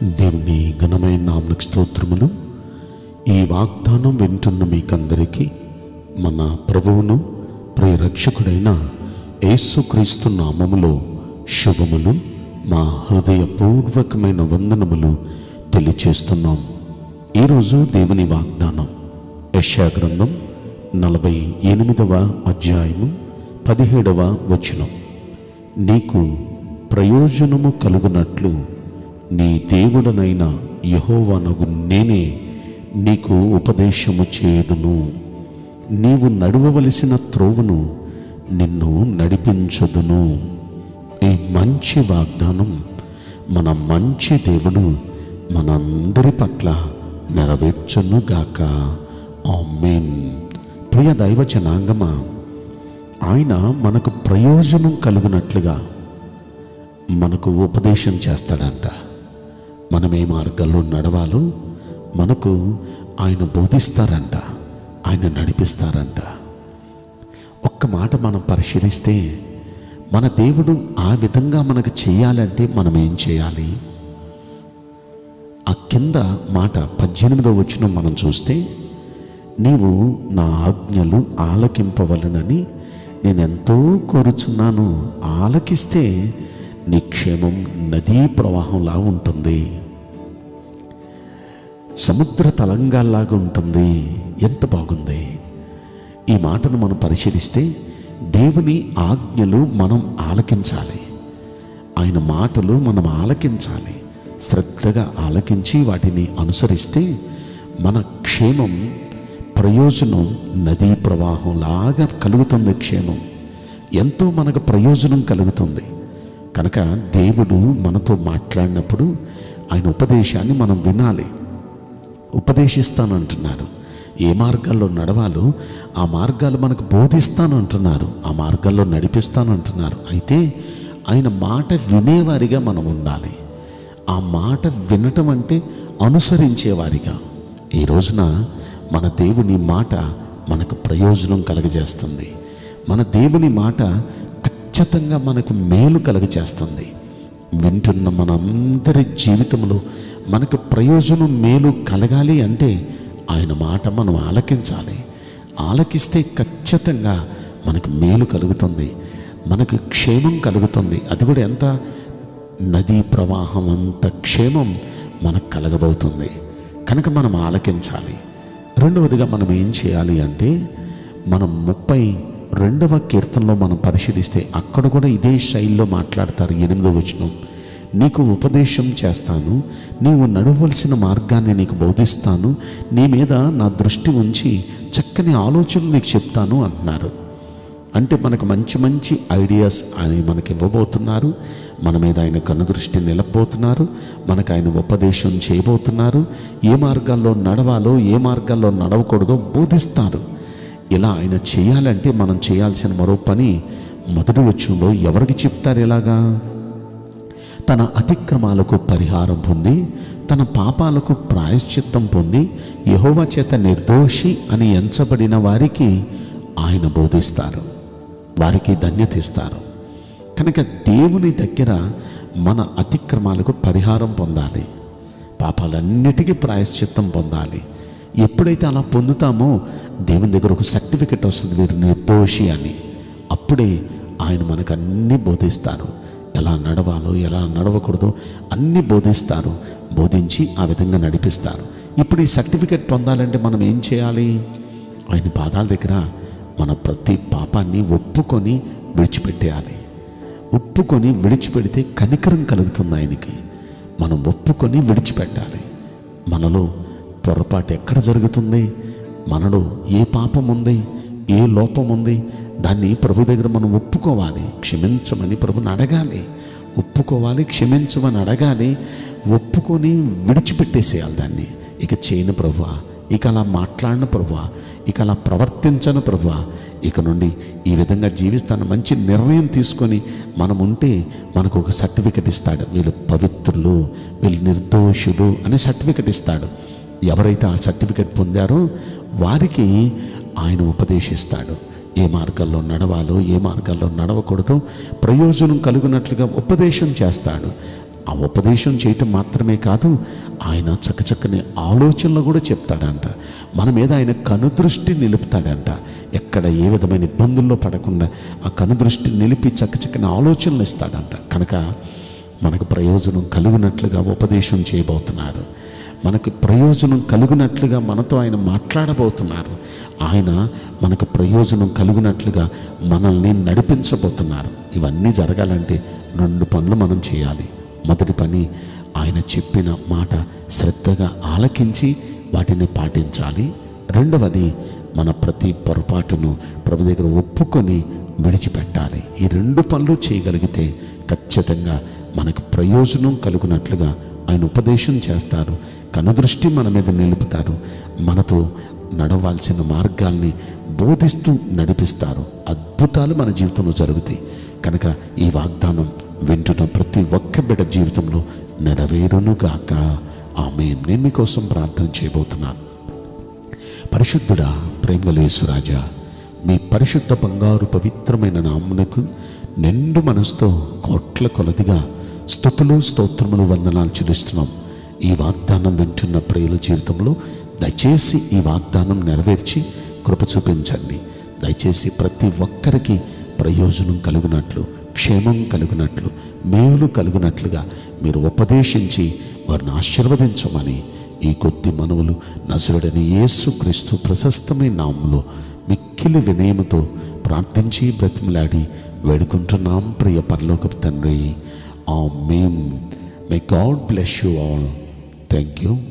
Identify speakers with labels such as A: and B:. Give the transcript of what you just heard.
A: దేవుని ఘనమైన నామకు స్తోత్రములు ఈ వాగ్దానం వింటున్న మీకందరికీ మన ప్రభువును ప్రియరక్షకుడైన యేసుక్రీస్తు నామములో శుభములు మా హృదయపూర్వకమైన వందనములు తెలియచేస్తున్నాం ఈరోజు దేవుని వాగ్దానం యెషయా గ్రంథం నలభై ఎనిమిదవ అధ్యాయము పదిహేడవ వచనం నీకు ప్రయోజనము కలుగునట్లు నీ దేవుడనైన యహోవనగు నేనే నీకు ఉపదేశము చేయుదును నీవు నడవవలసిన త్రోవను నిన్ను నడిపించుదును ఈ మంచి వాగ్దానం మన మంచి దేవుడు మనందరి పట్ల నెరవేర్చునుగాక ఆమేన్ ప్రియ దైవ జనాంగమా ఆయన మనకు ప్రయోజనం కలుగునట్లుగా మనకు ఉపదేశం చేస్తాడంట మనం ఏ మార్గాల్లో నడవాలో మనకు ఆయన బోధిస్తారంట ఆయన నడిపిస్తారంట ఒక్క మాట మనం పరిశీలిస్తే మన దేవుడు ఆ విధంగా మనకు చేయాలంటే మనం ఏం చేయాలి ఆ కింద మాట పద్దెనిమిదో వచ్చిన మనం చూస్తే నీవు నా ఆజ్ఞలు ఆలకింపవలనని నేను ఎంతో కోరుచున్నాను ఆలకిస్తే నీ క్షేమం నదీ ప్రవాహంలా ఉంటుంది సముద్ర తలంగాల్లాగా ఉంటుంది ఎంత బాగుంది ఈ మాటను మనం పరిశీలిస్తే దేవుని ఆజ్ఞలు మనం ఆలకించాలి ఆయన మాటలు మనం ఆలకించాలి శ్రద్ధగా ఆలకించి వాటిని అనుసరిస్తే మన క్షేమం ప్రయోజనం నదీ ప్రవాహంలాగా కలుగుతుంది క్షేమం ఎంతో మనకు ప్రయోజనం కలుగుతుంది కనుక దేవుడు మనతో మాట్లాడినప్పుడు ఆయన ఉపదేశాన్ని మనం వినాలి ఉపదేశిస్తానంటున్నారు ఏ మార్గాల్లో నడవాలో ఆ మార్గాలు మనకు బోధిస్తాను అంటున్నారు ఆ మార్గాల్లో నడిపిస్తానంటున్నారు అయితే ఆయన మాట వినేవారిగా మనం ఉండాలి ఆ మాట వినటం అంటే అనుసరించేవారిగా ఈ రోజున మన దేవుని మాట మనకు ప్రయోజనం కలగజేస్తుంది మన దేవుని మాట ఖచ్చితంగా మనకు మేలు కలుగజేస్తుంది వింటున్న మనందరి జీవితంలో మనకు ప్రయోజనం మేలు కలగాలి అంటే ఆయన మాట మనం ఆలకించాలి ఆలకిస్తే ఖచ్చితంగా మనకు మేలు కలుగుతుంది మనకు క్షేమం కలుగుతుంది అది కూడా ఎంత నదీ ప్రవాహం అంత క్షేమం మనకు కలగబోతుంది కనుక మనం ఆలకించాలి రెండవదిగా మనం ఏం చేయాలి అంటే మనం ముప్పై రెండవ కీర్తనలో మనం పరిశీలిస్తే అక్కడ కూడా ఇదే శైలిలో మాట్లాడతారు ఎనిమిదవ వచనం నీకు ఉపదేశం చేస్తాను నీవు నడవలసిన మార్గాన్ని నీకు బోధిస్తాను నీ మీద నా దృష్టి ఉంచి చక్కని ఆలోచనలు నీకు చెప్తాను అంటున్నారు అంటే మనకు మంచి మంచి ఐడియాస్ ఆయన మనకి ఇవ్వబోతున్నారు మన మీద ఆయన కనుదృష్టి నిలబోతున్నారు మనకు ఆయన ఉపదేశం చేయబోతున్నారు ఏ మార్గాల్లో నడవాలో ఏ మార్గాల్లో నడవకూడదో బోధిస్తారు ఇలా ఆయన చేయాలంటే మనం చేయాల్సిన మరో పని మొదటి వచ్చంలో ఎవరికి చెప్తారు ఇలాగా తన అతిక్రమాలకు పరిహారం పొంది తన పాపాలకు ప్రాయశ్చిత్తం పొంది యహోవ చేత నిర్దోషి అని ఎంచబడిన వారికి ఆయన బోధిస్తారు వారికి ధన్యత ఇస్తారు కనుక దేవుని దగ్గర మన అతిక్రమాలకు పరిహారం పొందాలి పాపాలన్నిటికీ ప్రాయశ్చిత్తం పొందాలి ఎప్పుడైతే అలా పొందుతామో దేవుని దగ్గర ఒక సర్టిఫికెట్ వస్తుంది వీరు నిర్దోషి అని అప్పుడే ఆయన మనకు అన్నీ బోధిస్తారు ఎలా నడవాలో ఎలా నడవకూడదో అన్నీ బోధిస్తారు బోధించి ఆ విధంగా నడిపిస్తారు ఇప్పుడు ఈ సర్టిఫికెట్ పొందాలంటే మనం ఏం చేయాలి ఆయన పాదాల దగ్గర మన ప్రతి పాపాన్ని ఒప్పుకొని విడిచిపెట్టేయాలి ఒప్పుకొని విడిచిపెడితే కనికరం కలుగుతుంది ఆయనకి మనం ఒప్పుకొని విడిచిపెట్టాలి మనలో పొరపాటు ఎక్కడ జరుగుతుంది మనలో ఏ పాపం ఉంది ఏ లోపం ఉంది దాన్ని ప్రభు దగ్గర మనం ఒప్పుకోవాలి క్షమించమని ప్రభుని అడగాలి ఒప్పుకోవాలి క్షమించమని అడగాలి ఒప్పుకొని విడిచిపెట్టేసేయాలి దాన్ని ఇక చేయను ప్రభు ఇక అలా మాట్లాడిన ప్రభు ఇక అలా ప్రవర్తించను ప్రభు ఇక నుండి ఈ విధంగా జీవిస్తాను మంచి నిర్ణయం తీసుకొని మనం ఉంటే మనకు ఒక సర్టిఫికెట్ ఇస్తాడు వీళ్ళు పవిత్రులు వీళ్ళు నిర్దోషులు అనే సర్టిఫికెట్ ఇస్తాడు ఎవరైతే ఆ సర్టిఫికెట్ పొందారో వారికి ఆయన ఉపదేశిస్తాడు ఏ మార్గాల్లో నడవాలో ఏ మార్గాల్లో నడవకూడదో ప్రయోజనం కలుగునట్లుగా ఉపదేశం చేస్తాడు ఆ ఉపదేశం చేయటం మాత్రమే కాదు ఆయన చక్కచక్కని ఆలోచనలు కూడా చెప్తాడంట మన మీద ఆయన కనుదృష్టి నిలుపుతాడంట ఎక్కడ ఏ విధమైన ఇబ్బందుల్లో పడకుండా ఆ కనుదృష్టి నిలిపి చక్కచక్కని ఆలోచనలు ఇస్తాడంట కనుక మనకు ప్రయోజనం కలుగునట్లుగా ఉపదేశం చేయబోతున్నాడు మనకు ప్రయోజనం కలుగునట్లుగా మనతో ఆయన మాట్లాడబోతున్నారు ఆయన మనకు ప్రయోజనం కలుగునట్లుగా మనల్ని నడిపించబోతున్నారు ఇవన్నీ జరగాలంటే రెండు పనులు మనం చేయాలి మొదటి పని ఆయన చెప్పిన మాట శ్రద్ధగా ఆలకించి వాటిని పాటించాలి రెండవది మన ప్రతి పొరపాటును ప్రభు దగ్గర ఒప్పుకొని విడిచిపెట్టాలి ఈ రెండు పనులు చేయగలిగితే ఖచ్చితంగా మనకు ప్రయోజనం కలుగునట్లుగా ఆయన ఉపదేశం చేస్తారు కనుదృష్టి మన మీద నిలుపుతారు మనతో నడవాల్సిన మార్గాల్ని బోధిస్తూ నడిపిస్తారు అద్భుతాలు మన జీవితంలో జరుగుతాయి కనుక ఈ వాగ్దానం వింటున్న ప్రతి ఒక్క బిడ్డ జీవితంలో నెరవేరునుగాక ఆమె నేను మీకోసం ప్రార్థన చేయబోతున్నాను పరిశుద్ధుడా ప్రేమలేసురాజా మీ పరిశుద్ధ బంగారు పవిత్రమైన నామునకు నిండు మనసుతో కోట్ల కొలదిగా స్థుతులు స్తోత్రములు వందనాలు చెల్లిస్తున్నాం ఈ వాగ్దానం వింటున్న ప్రియుల జీవితంలో దయచేసి ఈ వాగ్దానం నెరవేర్చి కృప చూపించండి దయచేసి ప్రతి ఒక్కరికి ప్రయోజనం కలుగునట్లు క్షేమం కలుగునట్లు మేలు కలుగునట్లుగా మీరు ఉపదేశించి వారిని ఆశీర్వదించమని ఈ కొద్ది మనవులు నసురుడని యేసు క్రీస్తు ప్రశస్తమైన నామంలో మిక్కిలి వినయముతో ప్రార్థించి బ్రతిమలాడి వేడుకుంటున్నాం ప్రియ పరలోకపు తండ్రి ఆ మేం మే God bless you all thank you